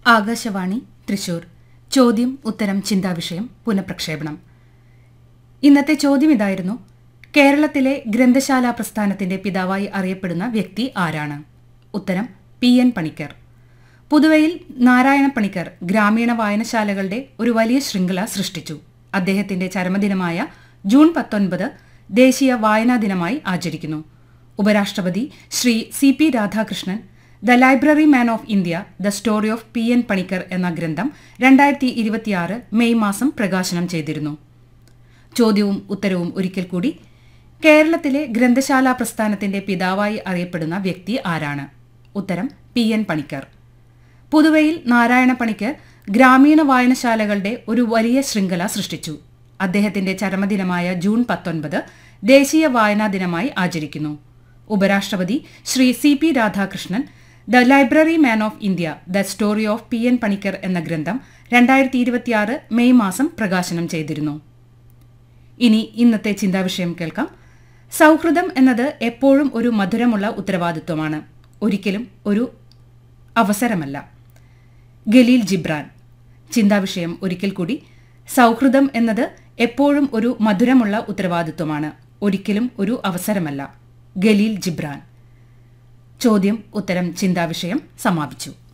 ആകാശവാണി തൃശൂർ ചോദ്യം ഉത്തരം ചിന്താവിഷയം പുനഃപ്രക്ഷേപണം ഇന്നത്തെ ചോദ്യം ഇതായിരുന്നു കേരളത്തിലെ ഗ്രന്ഥശാല പ്രസ്ഥാനത്തിന്റെ പിതാവായി അറിയപ്പെടുന്ന വ്യക്തി ആരാണ് ഉത്തരം പി എൻ പണിക്കർ പുതുവയിൽ നാരായണ പണിക്കർ ഗ്രാമീണ വായനശാലകളുടെ ഒരു വലിയ ശൃംഖല സൃഷ്ടിച്ചു അദ്ദേഹത്തിന്റെ ചരമദിനമായ ജൂൺ പത്തൊൻപത് ദേശീയ വായനാ ദിനമായി ആചരിക്കുന്നു ഉപരാഷ്ട്രപതി Shri C P Radhakrishnan the library man of India the story of P N Panicker എന്ന ഗ്രന്ഥം രണ്ടായിരത്തി ഇരുപത്തിയാറ് മെയ് മാസം പ്രകാശനം ചെയ്തിരുന്നു ചോദ്യവും ഉത്തരവും ഒരിക്കൽ കൂടി കേരളത്തിലെ ഗ്രന്ഥശാല പ്രസ്ഥാനത്തിന്റെ പിതാവായി അറിയപ്പെടുന്ന വ്യക്തി ആരാണ് ഉത്തരം പി എൻ പണിക്കർ പുതുവയിൽ നാരായണ പണിക്കർ ഗ്രാമീണ വായനശാലകളുടെ ഒരു വലിയ ശൃംഖല സൃഷ്ടിച്ചു അദ്ദേഹത്തിന്റെ ചരമദിനമായ ജൂൺ പത്തൊൻപത് ദേശീയ വായനാ ദിനമായി ആചരിക്കുന്നു ഉപരാഷ്ട്രപതി Shri C P Radhakrishnan the library man of India the story of P N Panicker എന്ന ഗ്രന്ഥം രണ്ടായിരത്തി ഇരുപത്തിയാറ് മെയ് മാസം പ്രകാശനം ചെയ്തിരുന്നു ഇനി ഇന്നത്തെ ചിന്താവിഷയം കേൾക്കാം സൗഹൃദം എന്നത് എപ്പോഴും ഒരു മധുരമുള്ള ഉത്തരവാദിത്വമാണ് ഒരിക്കലും ഒരു അവസരമല്ല ഗലീൽ ജിബ്രാൻ ചിന്താവിഷയം ഒരിക്കൽ കൂടി സൗഹൃദം എന്നത് എപ്പോഴും ഒരു മധുരമുള്ള ഉത്തരവാദിത്വമാണ് ഒരിക്കലും ഒരു അവസരമല്ല ഗലീൽ ജിബ്രാൻ ചോദ്യം ഉത്തരം ചിന്താവിഷയം സമാപിച്ചു